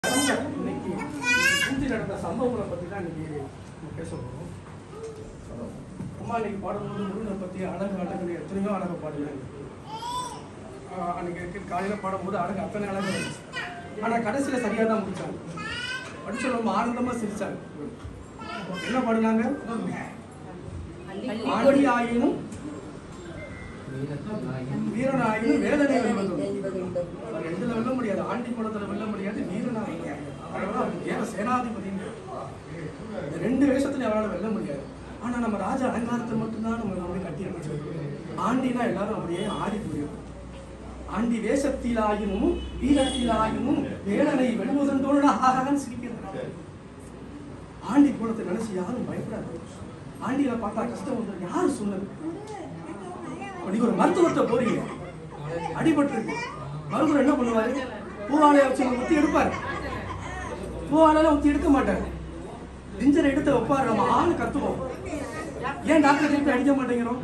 இன்னைக்கு பூந்தி நடந்த சம்பவங்களை பற்றி தான் இன்னைக்கு நம்ம பேச போகிறோம் அம்மா இன்னைக்கு பாடும்போது முருகனை பற்றி அழகு அழகுன்னு எத்தனையோ அழகு பாடுகிறாங்க ஆஹ் அன்னைக்கு இருக்க காலையில் பாடும்போது அழகு அத்தனை அழகு இருந்துச்சு ஆனால் கடைசியில் சரியாக தான் முடிச்சாங்க படிச்சு ரொம்ப ஆனந்தமாக சிரிச்சாங்க என்ன பாடுனாங்க ஆண்டி ஆயினும் வீரனாயினும் வேதனை வெல்வதும் அவர் எதுல வெல்ல முடியாது ஆண்டி குலத்துல வெல்ல முடியாது வீரனா வெல்ல முடியாது அதனால அவர் தேவ சேனாதிபதின்னு இந்த ரெண்டு வேஷத்துல அவரால் வெல்ல முடியாது ஆனா நம்ம ராஜ அலங்காரத்தை மட்டும்தான் நம்ம வந்து கட்டி அமைச்சிருக்கோம் ஆண்டினா எல்லாரும் அப்படியே ஆடி போயிடும் ஆண்டி வேஷத்திலாயினும் வீரத்திலாயினும் வேலனை வெல்வதென்றோடு ஆகான்னு சிரிக்கிறார் ஆண்டி குலத்தை நினைச்சு யாரும் பயப்படாது ஆண்டியில பார்த்தா கஷ்டம் வந்து யாரு சொன்னது இப்ப நீங்க ஒரு மருத்துவத்தை போறீங்க அடிபட்டிருக்கு மருத்துவர் என்ன பண்ணுவாரு பூவாலைய வச்சு உங்க ஊத்தி எடுப்பாரு பூவாலையில ஊத்தி எடுக்க மாட்டாரு இன்ஜரை எடுத்து வைப்பாரு நம்ம ஆளு கத்துவோம் ஏன் டாக்டர் திருப்பி அடிக்க மாட்டேங்கிறோம்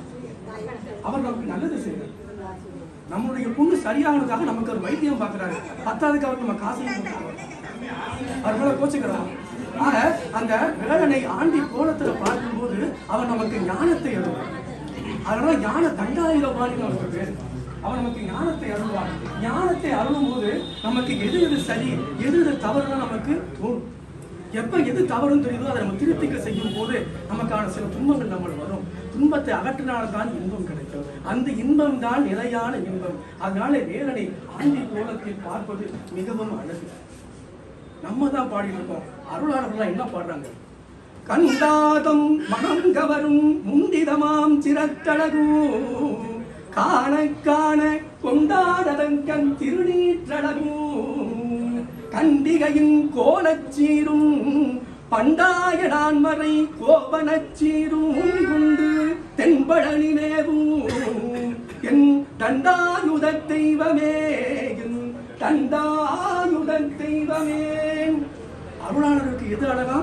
அவர் நமக்கு நல்லது செய்யறாரு நம்மளுடைய புண்ணு சரியானதுக்காக நமக்கு ஒரு வைத்தியம் பார்க்கறாரு பத்தாவதுக்கு அவர் நம்ம காசையும் கொடுக்குறாரு. அவர் மேல கோச்சுக்கிறோம் ஆக அந்த வேலனை ஆண்டி கோலத்துல பார்க்கும்போது அவர் நமக்கு ஞானத்தை அருள்வார் அதனால ஞான தண்டாயுதபாணின்னு அவருக்கு பேர் அவன் நமக்கு ஞானத்தை அருள்வான் ஞானத்தை அருளும் போது நமக்கு எது எது சரி எது எது தவறுன்னு நமக்கு தோணும் எப்ப எது தவறுன்னு தெரியுதோ அதை நம்ம திருத்திக்க செய்யும் போது நமக்கான சில துன்பங்கள் நம்ம வரும் துன்பத்தை அகற்றினால்தான் இன்பம் கிடைக்கும் அந்த இன்பம் தான் நிலையான இன்பம் அதனால வேலனை ஆண்டி கோலத்தில் பார்ப்பது மிகவும் அழகு நம்ம தான் பாடிட்டு இருக்கோம் அருளாளர்கள்லாம் என்ன பாடுறாங்க கண்டாதம் மனம் கவரும் முந்திதமாம் சிறத்தழகும் காண காண கொண்டாடதங்கன் திருநீற்றழகும் கண்டிகையின் கோலச்சீரும் பண்டாய நான்மறை கோவனச்சீரும் கொண்டு தென்பழனி மேவும் என் தண்டாயுத தெய்வமே என் தண்டாயுத தெய்வமே அருளாளருக்கு எது அழகா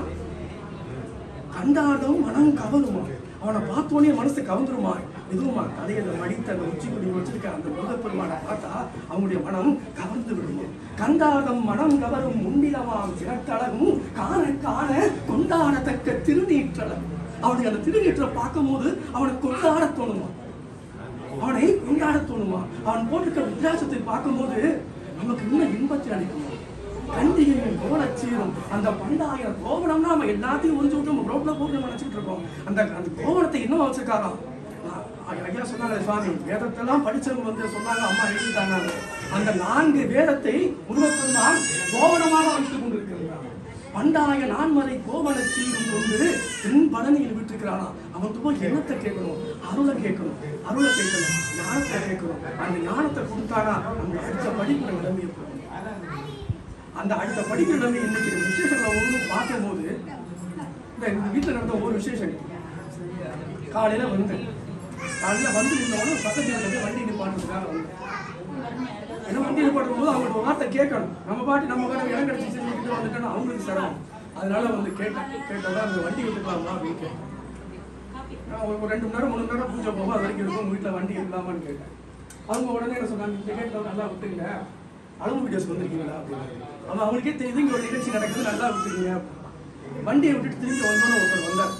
கண்டாடும் மனம் கவருமா அவனை பார்த்தோன்னே மனசு கவர்ந்துருமா எதுவுமா தலையில மடித்த அந்த உச்சி குடி வச்சிருக்க அந்த முருகப்பெருமானை பார்த்தா அவங்களுடைய மனம் கவர்ந்து விடுங்க கண்டாடம் மனம் கவரும் முன்னிலமாம் சிறத்தழகும் காண காண கொண்டாடத்தக்க திருநீற்றழகும் அவனுடைய அந்த திருநீற்றை பார்க்கும்போது அவனுக்கு கொண்டாட தோணுமா அவனை கொண்டாட தோணுமா அவன் போட்டிருக்க வித்தியாசத்தை பார்க்கும்போது நமக்கு இன்னும் இன்பத்தை அளிக்குமா கண்டிகையும் கோவணச்சீரும் அந்த பண்டாய கோவணம்னா நம்ம எல்லாத்தையும் உறிஞ்சு விட்டு நம்ம ரோட்ல போட்டு நம்ம நினைச்சிட்டு இருக்கோம் அந்த அந்த கோவணத்தை இன்னும் வச்சிருக்காராம் ஐ- ஐயா சொன்னாங்க சுவாமி வேதத்தெல்லாம் படிச்சவங்க வந்து சொன்னாங்க அம்மா எழுதிட்டாங்க அந்த நான்கு வேதத்தை முருகப்பெருமான் கோவணமாக வைத்துக் கொண்டிருக்கிறார் பண்டாய நான்மறை கோவண சீரும் கொண்டு தென் பழனியில் விட்டுருக்கிறானா அவன் போய் என்னத்தை கேட்கணும் அருளை கேட்கணும் அருளை கேட்கணும் ஞானத்தை கேட்கணும் அந்த ஞானத்தை கொடுத்தானா நம்ம அடுத்த படிக்கிற நிலைமையை போகணும் அந்த அடுத்த படிக்கிற நிலைமை இன்னைக்கு இந்த விசேஷங்களை ஒவ்வொன்றும் பார்க்கும்போது இந்த இந்த வீட்டில் நடந்த ஒவ்வொரு விசேஷம் காலையில வந்து காலையில வந்து நின்றவனும் பக்கத்துல இருந்து வண்டி நிப்பாட்டுறதுக்காக வந்தேன் ஏன்னா வண்டி நிப்பாட்டும் போது அவங்கள்ட்ட ஒரு வார்த்தை கேட்கணும் நம்ம பாட்டு நம்ம கடை இடம் கிடைச்சி செஞ்சுட்டு வந்துட்டோம்னா அவங்களுக்கு சிரமம் அதனால வந்து கேட்டேன் கேட்டதா அந்த வண்டி விட்டுக்கலாமா அப்படின்னு கேட்டேன் நான் ஒரு ஒரு ரெண்டு மணி நேரம் மூணு மணி நேரம் பூஜை போகும் அது வரைக்கும் இருக்கும் உங்க வீட்டில் வண்டி இருக்கலாமான்னு கேட்டேன் அவங்க உடனே என்ன சொன்னாங்க இந்த கேட்டில் நல்லா விட்டுங்க அளவு வீடியோஸ் வந்திருக்கீங்களா அப்படின்னு அவன் அவங்களுக்கே தெரியுது இங்கே ஒரு நிகழ்ச்சி நடக்குது நல்லா விட்டுருக்கீங்க வண்டியை விட்டுட்டு திரும்பி வந்தோன்னு ஒருத்தர் வந்தார்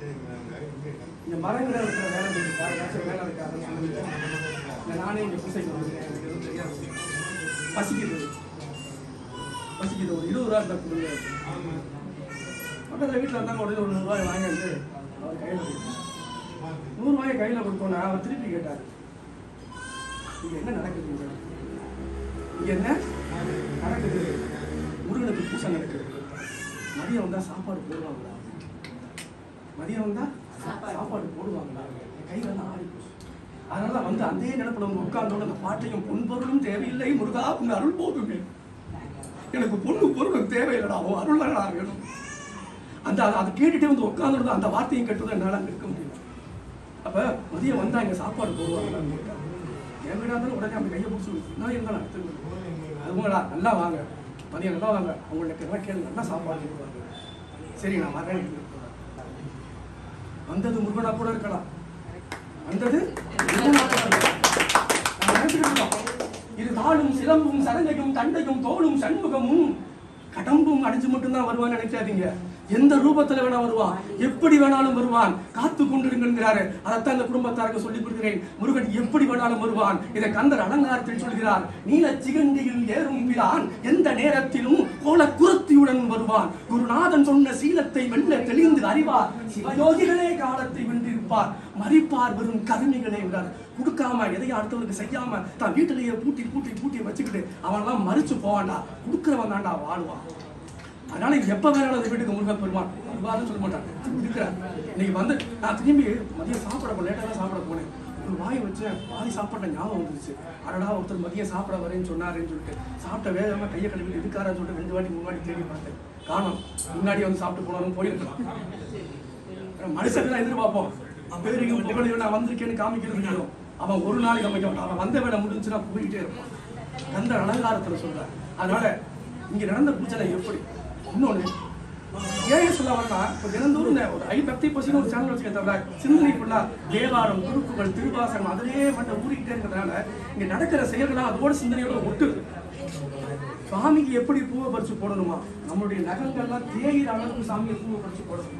இந்த மரங்களை இருக்கிற வேலை இருக்கா ஏதாச்சும் வேலை இருக்கா அப்படின்னு சொல்லுங்க இல்லை நானே இங்கே பூசைக்கு வந்துருக்கேன் எனக்கு எதுவும் தெரியாது பசிக்குது பசிக்குது ஒரு இருபது ரூபா இருந்தால் கொடுங்க பக்கத்தில் வீட்டில் இருந்தாங்க உடனே ஒரு நூறுரூவாய் வாங்கிட்டு அவர் கையில் கொடுத்தேன் நூறுரூவாயை கையில் கொடுத்தோன்னே அவர் திருப்பி கேட்டார் இங்கே என்ன நடக்குதுங்க இங்கே என்ன நடக்குது முருகனுக்கு பூசை நடக்குது மதியம் வந்தால் சாப்பாடு போடுவாங்களா மதியம் வந்தா சாப்பாடு போடுவாங்களா என் கை வந்து ஆடி போச்சு அதனால வந்து அதே நிலப்பட வந்து உட்கார்ந்தோட அந்த பாட்டையும் பொன்பொருளும் தேவையில்லை முருகா உங்க அருள் போதுமே எனக்கு பொண்ணு பொருளும் தேவையில்லடா உன் அருளடா வேணும் அந்த அதை- அதை கேட்டுட்டே வந்து உட்காந்துருந்தா அந்த வார்த்தையும் கேட்டதும் என்னால அங்க இருக்க முடியல அப்ப மதியம் வந்தா இங்க சாப்பாடு போடுவாங்களான்னு கேட்டா என் வீடா இருந்தாலும் உடனே அவங்க கையை பிடிச்சி நான் இருந்தாலும் எடுத்துருவேன் அதுங்களா நல்லா வாங்க மதியம் நல்லா வாங்க அவங்களுக்கு எல்லாம் கேள்வி நல்லா சாப்பாடு போடுவாங்க சரி நான் வரேன் வந்தது முருகனா கூட இருக்கலாம் வந்தது முருகனா கூட இருக்கலாம். நம்ம நினைச்சுக்கிட்டு இருக்கோம். இது தாளும் சிலம்பும் சரங்கையும் தண்டையும் தோளும் சண்முகமும் கடம்பும் அடிச்சு மட்டும்தான் வருவான்னு நினைக்காதீங்க எந்த ரூபத்துல வேணா வருவான் எப்படி வேணாலும் வருவான் காத்து கொண்டிருங்கிறாரு அதைத்தான் இந்த குடும்பத்தாருக்கு சொல்லிக் கொடுக்கிறேன் முருகன் எப்படி வேணாலும் வருவான் இதை கந்தர் அலங்காரத்தில் சொல்கிறார் நீல சிகண்டியில் ஏறும் பிரான் எந்த நேரத்திலும் கோல குரத்தியுடன் வருவான் குருநாதன் சொன்ன சீலத்தை வெல்ல தெளிந்து அறிவார் சிவயோகிகளே காலத்தை வென்றிருப்பார் மறிப்பார் வெறும் கருணிகளே என்றார் கொடுக்காம எதையும் அடுத்தவனுக்கு செய்யாம தான் வீட்டிலேயே பூட்டி பூட்டி பூட்டி வச்சுக்கிட்டு அவன்லாம் மறிச்சு போவான்டா கொடுக்கிறவன் தான்டா வாழ்வான் அதனால எப்ப வேணாலும் அந்த வீட்டுக்கு முருகன் பெருமான் வருவாருன்னு சொல்ல மாட்டான் இருக்கிறார் இன்னைக்கு வந்து நான் திரும்பி மதியம் சாப்பிட லேட்டாக தான் சாப்பிட போனேன் ஒரு வாய் வச்சேன் பாதி சாப்பாட்ட ஞாபகம் வந்துருச்சு அடடா ஒருத்தர் மதியம் சாப்பிட வரேன்னு சொன்னாருன்னு சொல்லிட்டு சாப்பிட்ட வேகமா கையை கழுவி இருக்காரான்னு சொல்லிட்டு ரெண்டு வாட்டி மூணு வாட்டி தேடி பார்த்தேன் காணோம் முன்னாடி வந்து சாப்பிட்டு போனாலும் போயிருக்கலாம் மனுஷன் தான் எதிர்பார்ப்போம் பேருக்கு புகழ் நான் வந்திருக்கேன்னு காமிக்கிறது இல்லையோ அவன் ஒரு நாளைக்கு அமைக்க மாட்டான் அவன் வந்த வேலை முடிஞ்சுன்னா போயிட்டே இருப்பான் அந்த அலங்காரத்துல சொல்றேன் அதனால இங்க நடந்த பூஜை எப்படி இன்னொன்னு ஏன் சொல்ல வரனா இப்போ தினந்தோறும் இந்த ஒரு ஐ பக்தி பசின்னு ஒரு சேனல் வச்சுக்க தவிர சிந்தனை ஃபுல்லா தேவாரம் குறுக்குகள் திருவாசகம் அதிலே மட்டும் ஊறிக்கிட்டே இருக்கிறதுனால இங்க நடக்கிற செயல்கள்லாம் அதோட சிந்தனையோட ஒட்டுது சாமிக்கு எப்படி பூவை பறிச்சு போடணுமா நம்மளுடைய நகங்கள்லாம் தேயிற அளவுக்கு சாமியை பூவை பறிச்சு போடணும்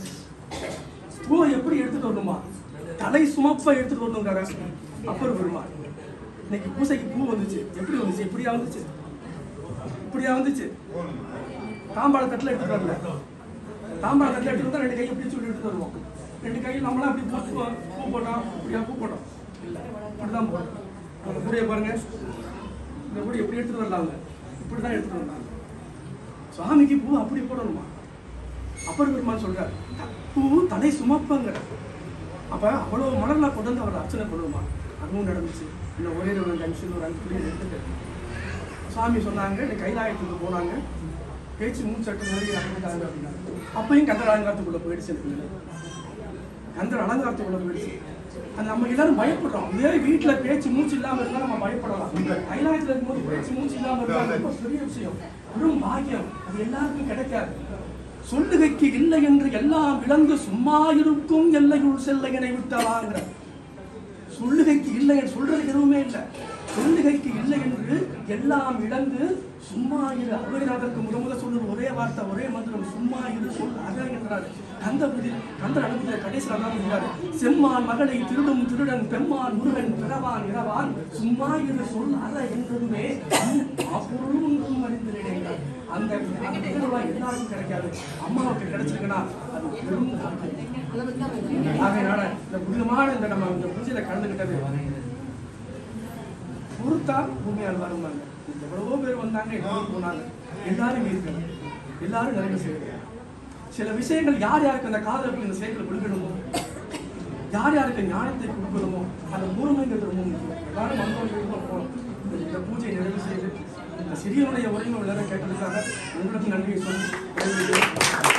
பூவை எப்படி எடுத்துட்டு வரணுமா தலை சுமப்ப எடுத்துட்டு வரணுங்கிறார அப்பர் பெருமாள் இன்னைக்கு பூசைக்கு பூ வந்துச்சு எப்படி வந்துச்சு இப்படியா வந்துச்சு இப்படியா வந்துச்சு தாம்பாள தட்டில் எடுத்துட்டு வரல தாம்பாள தட்டில் எடுத்துட்டு வந்தா ரெண்டு கையை இப்படி சொல்லி எடுத்துட்டு வருவோம் ரெண்டு கையும் நம்மளாம் அப்படி பூ பூ போட்டோம் இப்படியா பூ போட்டோம் இல்ல இப்படிதான் போட்டோம் அந்த கூடைய பாருங்க இந்த கூடை எப்படி எடுத்துட்டு வரலாம் அவங்க இப்படிதான் எடுத்துட்டு வந்தாங்க சுவாமிக்கு பூ அப்படி போடணுமா அப்பர் பெருமான் சொல்றார் பூ தலை சுமப்பங்கிற அப்ப அவ்வளவு மலர்ல கொண்டு வந்து அவர் அர்ச்சனை பண்ணுவோமா அதுவும் நடந்துச்சு இன்னும் ஒரே ஒரு கமிஷன் ஒரு அஞ்சு பிள்ளைங்க எடுத்துட்டு சுவாமி சொன்னாங்க இந்த கைலாயத்துக்கு போனாங்க பேச்சு மூச்சட்டு நிறைய இறங்கிட்டாங்க அப்படின்னாங்க அப்பயும் கந்தர் அலங்காரத்துக்குள்ள போயிடுச்சு அந்த பிள்ளை கந்தர் அலங்காரத்துக்குள்ள போயிடுச்சு அது நம்ம எல்லாரும் பயப்படுறோம் இதே வீட்டுல பேச்சு மூச்சு இல்லாம இருந்தா நம்ம பயப்படலாம் கைலாயத்துல இருக்கும்போது பேச்சு மூச்சு இல்லாம இருந்தா ரொம்ப பெரிய விஷயம் வெறும் பாக்கியம் அது எல்லாருக்கும் கிடைக்காது சொல்லுகைக்கு இல்லை என்று எல்லாம் இழந்து சும்மா இருக்கும் எல்லையுள் செல்லையனை விட்டவாங்கிற சொல்லுகைக்கு இல்லை என்று சொல்றது எதுவுமே இல்லை சொல்லுகைக்கு இல்லை என்று எல்லாம் இழந்து சும்மா இரு அருமைநாதருக்கு முத முத சொல்றது ஒரே வார்த்தை ஒரே மந்திரம் சும்மா இரு சொல் அக என்றார் கந்த புதி கந்த அனுபவத்தை கடைசியில் அதான் சொல்றாரு செம்மான் மகளை திருடும் திருடன் பெம்மான் முருகன் பிறவான் இரவான் சும்மா இரு சொல் அற என்றதுமே அப்பொருளும் ஒன்றும் அறிந்திருக்கிறார் அந்த அந்த நிகழ்வா எல்லாருக்கும் கிடைக்காது அம்மாவுக்கு கிடைச்சிருக்குன்னா அது பெரும் பாக்கியம். ஆகையினால இந்த புனிதமான இந்த நம்ம இந்த பூஜையில கலந்துகிட்டது பொறுத்தா பூமியால் வருவாங்க எவ்வளவோ பேர் வந்தாங்க எவ்வளவோ போனாங்க எல்லாரும் இருக்கணும் எல்லாரும் நிறைவு செய்யணும் சில விஷயங்கள் யார் யாருக்கு அந்த காதலுக்கு இந்த செயல்களை கொடுக்கணுமோ யார் யாருக்கு ஞானத்தை கொடுக்கணுமோ அந்த பூர்மைங்கிறது ரொம்ப முக்கியம் எல்லாரும் மனோர்களுக்கும் போகணும் இந்த- இந்த பூஜையை நிறைவு செய்து இந்த சிறியவனுடைய உரைமை எல்லாரும் கேட்டதுக்காக உங்களுக்கு நன்றியை சொல்லி